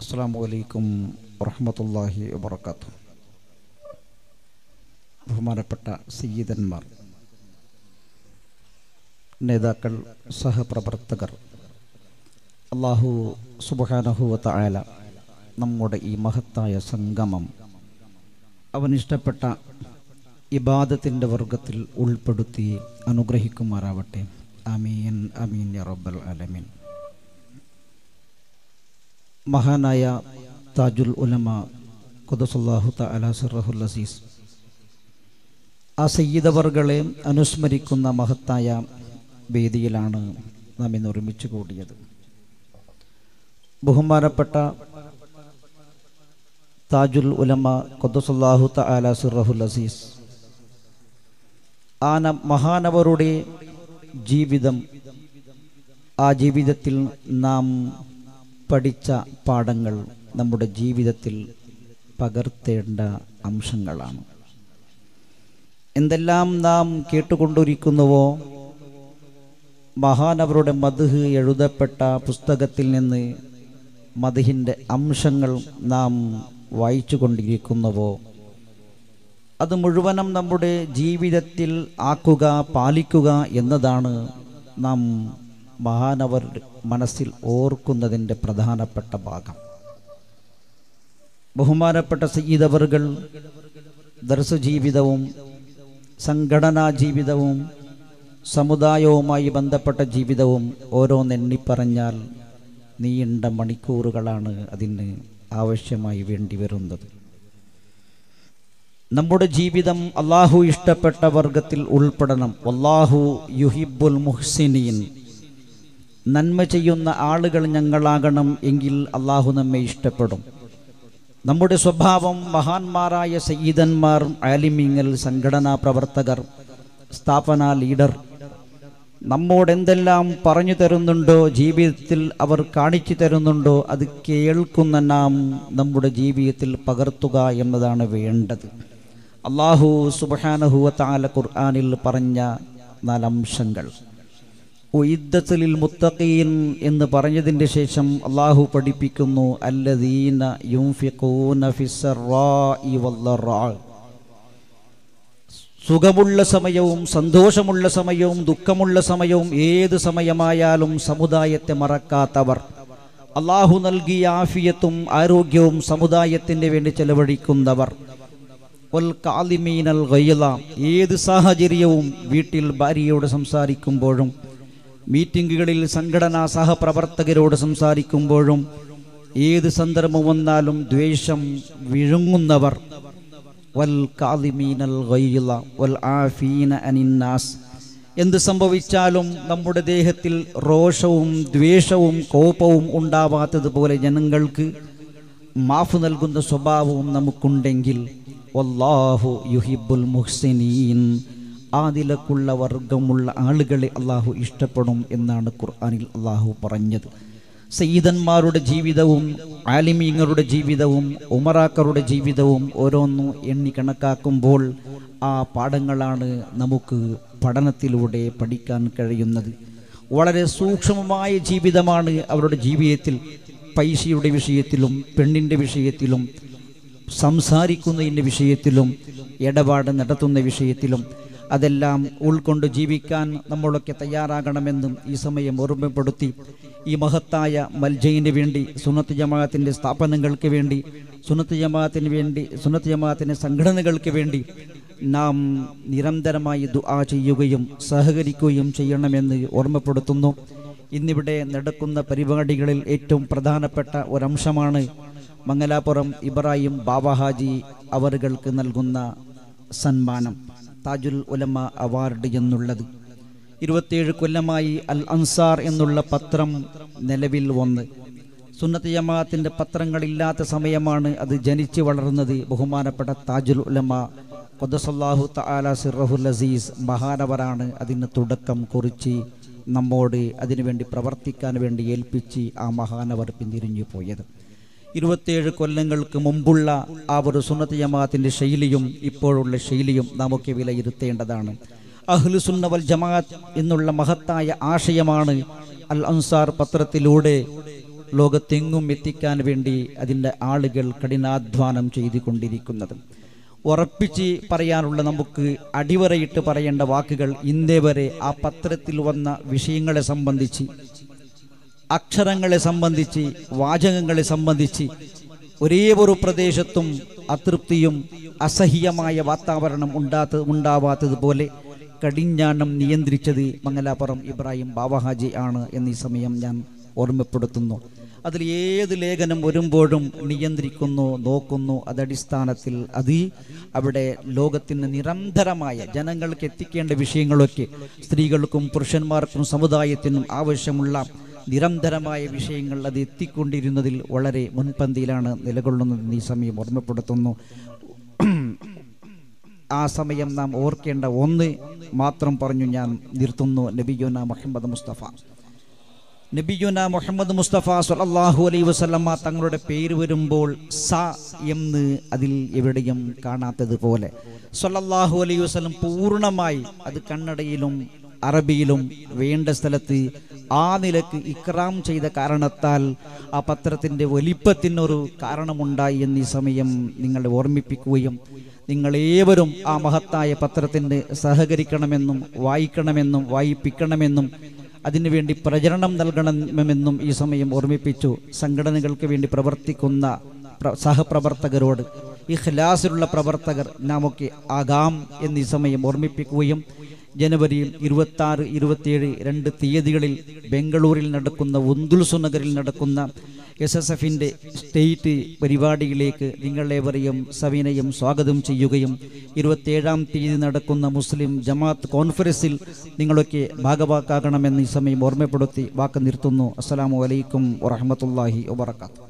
അസ്സാം വലൈക്കും വറഹമത്തല്ലാഹി വാത്തു ബഹുമാനപ്പെട്ട സയ്യിദന്മാർ നേതാക്കൾ സഹപ്രവർത്തകർ അള്ളാഹു സുബഹാനഹുവത്ത ആല നമ്മുടെ ഈ മഹത്തായ സംഗമം അവനിഷ്ടപ്പെട്ട ഇബാദത്തിൻ്റെ വർഗത്തിൽ ഉൾപ്പെടുത്തി അനുഗ്രഹിക്കുമാറാവട്ടെ അമീൻ അമീൻ യ റബ്ബൽ അലമീൻ മഹാനായ താജുൽ ഉലമ ഖുദസുല്ലാഹു തആല സിറഹുൽ അസീസ് ആ സയ്യിദവർകളെ അനുസ്മരിക്കുന്ന മഹത്തായ വേദിയിലാണ് നാം ഇന്ന് ഒരുമിച്ച് കൂടിയത് ബഹുമാനപ്പെട്ട താജുൽ ഉലമ ഖുദസുല്ലാഹു തആല സിറഹുൽ അസീസ് ആ ന- മഹാനവരുടെ ജീവിതം ആ ജീവിതത്തിൽ നാം പഠിച്ച പാഠങ്ങൾ നമ്മുടെ ജീവിതത്തിൽ പകർത്തേണ്ട അംശങ്ങളാണ് എന്തെല്ലാം നാം കേട്ടുകൊണ്ടിരിക്കുന്നുവോ മഹാനവരുടെ മധുഹ് എഴുതപ്പെട്ട പുസ്തകത്തിൽ നിന്ന് മധുഹിൻ്റെ അംശങ്ങൾ നാം വായിച്ചു കൊണ്ടിരിക്കുന്നുവോ അത് മുഴുവനും നമ്മുടെ ജീവിതത്തിൽ ആക്കുക പാലിക്കുക എന്നതാണ് നാം മഹാനവർ മനസ്സിൽ ഓർക്കുന്നതിൻ്റെ പ്രധാനപ്പെട്ട ഭാഗം ബഹുമാനപ്പെട്ട സയ്യിദവറുകൾ ദർശ ജീവിതവും സംഘടനാ ജീവിതവും സമുദായവുമായി ബന്ധപ്പെട്ട ജീവിതവും ഓരോന്നെണ്ണിപ്പറഞ്ഞാൽ നീണ്ട മണിക്കൂറുകളാണ് അതിന് ആവശ്യമായി വേണ്ടി വരുന്നത് നമ്മുടെ ജീവിതം അള്ളാഹു ഇഷ്ടപ്പെട്ട വർഗത്തിൽ ഉൾപ്പെടണം അള്ളാഹു യുഹിബുൽ മുഹ്സിനീൻ നന്മ ചെയ്യുന്ന ആളുകൾ ഞങ്ങളാകണം എങ്കിൽ അള്ളാഹു നമ്മെ ഇഷ്ടപ്പെടും നമ്മുടെ സ്വഭാവം മഹാന്മാരായ സയ്യിദന്മാർ ആലിമിങ്ങൽ സംഘടനാ പ്രവർത്തകർ സ്ഥാപന ലീഡർ നമ്മോട് എന്തെല്ലാം പറഞ്ഞു തരുന്നുണ്ടോ ജീവിതത്തിൽ അവർ കാണിച്ചു തരുന്നുണ്ടോ അത് കേൾക്കുന്ന നാം നമ്മുടെ ജീവിതത്തിൽ പകർത്തുക എന്നതാണ് വേണ്ടത് അള്ളാഹു സുബാനഹുവ താല ഖുർആാനിൽ പറഞ്ഞ നാലംശങ്ങൾ ഉയിദ്ദത്തുലിൽ മുത്തഖീൻ എന്ന് പറഞ്ഞതിൻ്റെ ശേഷം അള്ളാഹു പഠിപ്പിക്കുന്നു അല്ലദീന യുംഫിഖൂന ഫിസ്സറാഇ വല്ലറാ സുഖമുള്ള സമയവും സന്തോഷമുള്ള സമയവും ദുഃഖമുള്ള സമയവും ഏത് സമയമായാലും സമുദായത്തെ മറക്കാത്തവർ അള്ളാഹു നൽകിയ ആഫിയത്തും ആരോഗ്യവും സമുദായത്തിന് വേണ്ടി ചെലവഴിക്കുന്നവർ വൽ കാലിമീനൽ ഗൈല ഏത് സാഹചര്യവും വീട്ടിൽ ഭാര്യയോട് സംസാരിക്കുമ്പോഴും മീറ്റിങ്ങുകളിൽ സംഘടനാ സഹപ്രവർത്തകരോട് സംസാരിക്കുമ്പോഴും ഏത് സന്ദർഭം വന്നാലും ദ്വേഷം വിഴുങ്ങുന്നവർ വൽ കാലിമീനൽ ഗൈല വൽ ആഫീന അനിന്നാസ് എന്ത് സംഭവിച്ചാലും നമ്മുടെ ദേഹത്തിൽ രോഷവും ദ്വേഷവും കോപവും ഉണ്ടാവാത്തതുപോലെ ജനങ്ങൾക്ക് മാഫ് നൽകുന്ന സ്വഭാവവും നമുക്കുണ്ടെങ്കിൽ വല്ലാഹു യുഹിബുൽ മുഹ്സിനീൻ ആദിലക്കുള്ള വർഗമുള്ള ആളുകളെ അള്ളാഹു ഇഷ്ടപ്പെടും എന്നാണ് ഖുർആനിൽ അള്ളാഹു പറഞ്ഞത് സയ്യിദന്മാരുടെ ജീവിതവും ആലിമീങ്ങളുടെ ജീവിതവും ഉമറാക്കറുടെ ജീവിതവും ഓരോന്നും എണ്ണി കണക്കാക്കുമ്പോൾ ആ പാഠങ്ങളാണ് നമുക്ക് പഠനത്തിലൂടെ പഠിക്കാൻ കഴിയുന്നത് വളരെ സൂക്ഷ്മമായ ജീവിതമാണ് അവരുടെ ജീവിതത്തിൽ പൈസയുടെ വിഷയത്തിലും പെണ്ണിൻ്റെ വിഷയത്തിലും സംസാരിക്കുന്നതിൻ്റെ വിഷയത്തിലും ഇടപാട് നടത്തുന്ന വിഷയത്തിലും അതെല്ലാം ഉൾക്കൊണ്ട് ജീവിക്കാൻ നമ്മളൊക്കെ തയ്യാറാകണമെന്നും ഈ സമയം ഓർമ്മപ്പെടുത്തി ഈ മഹത്തായ മൽജയിന് വേണ്ടി സുന്നത്ത് ജമാഅത്തിൻ്റെ സ്ഥാപനങ്ങൾക്ക് വേണ്ടി സുന്നത്ത് ജമാഅത്തിന് വേണ്ടി സുന്നത്ത് ജമാഅത്തിൻ്റെ സംഘടനകൾക്ക് വേണ്ടി നാം നിരന്തരമായി ദുആ ചെയ്യുകയും സഹകരിക്കുകയും ചെയ്യണമെന്ന് ഓർമ്മപ്പെടുത്തുന്നു ഇന്നിവിടെ നടക്കുന്ന പരിപാടികളിൽ ഏറ്റവും പ്രധാനപ്പെട്ട ഒരംശമാണ് മംഗലാപുരം ഇബ്രാഹിം ബാബാഹാജി അവറുകൾക്ക് നൽകുന്ന സന്മാനം താജുൽ ഉലമ അവാർഡ് എന്നുള്ളത് ഇരുപത്തിയേഴ് കൊല്ലമായി അൽ അൻസാർ എന്നുള്ള പത്രം നിലവിൽ വന്ന് സുന്നത്ത് ജമാഅത്തിൻ്റെ പത്രങ്ങളില്ലാത്ത സമയമാണ് അത് ജനിച്ചു വളർന്നത് ബഹുമാനപ്പെട്ട താജുൽ ഉലമ കൊദസല്ലാഹു തആല സിറഹുൽ അസീസ് മഹാനവരാണ് അതിന് തുടക്കം കുറിച്ച് നമ്മോട് അതിനുവേണ്ടി പ്രവർത്തിക്കാൻ വേണ്ടി ഏൽപ്പിച്ച് ആ മഹാനവർ പിന്തിരിഞ്ഞു പോയത് ഇരുപത്തിയേഴ് കൊല്ലങ്ങൾക്ക് മുമ്പുള്ള ആ ഒരു സുന്നത്ത് ജമാഅത്തിൻ്റെ ശൈലിയും ഇപ്പോഴുള്ള ശൈലിയും നമുക്ക് വിലയിരുത്തേണ്ടതാണ് അഹ്ലു സുന്നവൽ ജമാഅത്ത് എന്നുള്ള മഹത്തായ ആശയമാണ് അൽ അൻസാർ പത്രത്തിലൂടെ ലോകത്തെങ്ങും എത്തിക്കാൻ വേണ്ടി അതിൻ്റെ ആളുകൾ കഠിനാധ്വാനം ചെയ്തുകൊണ്ടിരിക്കുന്നത് ഉറപ്പിച്ച് പറയാനുള്ള നമുക്ക് അടിവരയിട്ട് പറയേണ്ട വാക്കുകൾ ഇന്നേ വരെ ആ പത്രത്തിൽ വന്ന വിഷയങ്ങളെ സംബന്ധിച്ച് അക്ഷരങ്ങളെ സംബന്ധിച്ച് വാചകങ്ങളെ സംബന്ധിച്ച് ഒരേ ഒരു പ്രദേശത്തും അതൃപ്തിയും അസഹ്യമായ വാതാവരണം ഉണ്ടാത്ത ഉണ്ടാവാത്തതുപോലെ കടിഞ്ഞാണം നിയന്ത്രിച്ചത് മംഗലാപുരം ഇബ്രാഹിം ബാവഹാജി ആണ് എന്നീ സമയം ഞാൻ ഓർമ്മപ്പെടുത്തുന്നു അതിൽ ഏത് ലേഖനം വരുമ്പോഴും നിയന്ത്രിക്കുന്നു നോക്കുന്നു അതടിസ്ഥാനത്തിൽ അത് അവിടെ ലോകത്തിന് നിരന്തരമായ ജനങ്ങൾക്ക് എത്തിക്കേണ്ട വിഷയങ്ങളൊക്കെ സ്ത്രീകൾക്കും പുരുഷന്മാർക്കും സമുദായത്തിനും ആവശ്യമുള്ള നിരന്തരമായ വിഷയങ്ങൾ അത് എത്തിക്കൊണ്ടിരുന്നതിൽ വളരെ മുൻപന്തിയിലാണ് നിലകൊള്ളുന്നത് ഈ സമയം ഓർമ്മപ്പെടുത്തുന്നു ആ സമയം നാം ഓർക്കേണ്ട ഒന്ന് മാത്രം പറഞ്ഞു ഞാൻ നിർത്തുന്നു നബിയുന മുഹമ്മദ് മുസ്തഫ നബിയുന മുഹമ്മദ് മുസ്തഫ സല്ലല്ലാഹു അലൈഹി വസല്ലമ തങ്ങളുടെ പേര് വരുമ്പോൾ സ എന്ന് അതിൽ എവിടെയും കാണാത്തതുപോലെ സല്ലല്ലാഹു അലൈഹി വസല്ലം പൂർണ്ണമായി അത് കന്നഡയിലും അറബിയിലും വേണ്ട സ്ഥലത്ത് ആ നിലക്ക് ഇക്രാം ചെയ്ത കാരണത്താൽ ആ പത്രത്തിൻ്റെ വലിപ്പത്തിനൊരു കാരണമുണ്ടായി എന്നീ സമയം നിങ്ങളെ ഓർമ്മിപ്പിക്കുകയും നിങ്ങളേവരും ആ മഹത്തായ പത്രത്തിന് സഹകരിക്കണമെന്നും വായിക്കണമെന്നും വായിപ്പിക്കണമെന്നും അതിനുവേണ്ടി പ്രചരണം നൽകണമെന്നും ഈ സമയം ഓർമ്മിപ്പിച്ചു സംഘടനകൾക്ക് വേണ്ടി പ്രവർത്തിക്കുന്ന പ്ര- സഹപ്രവർത്തകരോട് ഈ ഖലാസിലുള്ള പ്രവർത്തകർ നാമൊക്കെ ആകാം എന്നീ സമയം ഓർമ്മിപ്പിക്കുകയും ജനുവരി ഇരുപത്തി ആറ് ഇരുപത്തിയേഴ് രണ്ട് തീയതികളിൽ ബംഗളൂരിൽ നടക്കുന്ന ഉന്തുൽസു നഗറിൽ നടക്കുന്ന എസ് എസ് എഫിൻ്റെ സ്റ്റേറ്റ് പരിപാടിയിലേക്ക് നിങ്ങളേവരെയും സവിനയം സ്വാഗതം ചെയ്യുകയും ഇരുപത്തിയേഴാം തീയതി നടക്കുന്ന മുസ്ലിം ജമാഅത്ത് കോൺഫറൻസിൽ നിങ്ങളൊക്കെ ഭാഗവാക്കാകണമെന്ന് ഈ സമയം ഓർമ്മപ്പെടുത്തി വാക്ക് നിർത്തുന്നു അസ്സലാമു അലൈക്കും വറഹമത്തല്ലാഹി വബർക്കാത്തു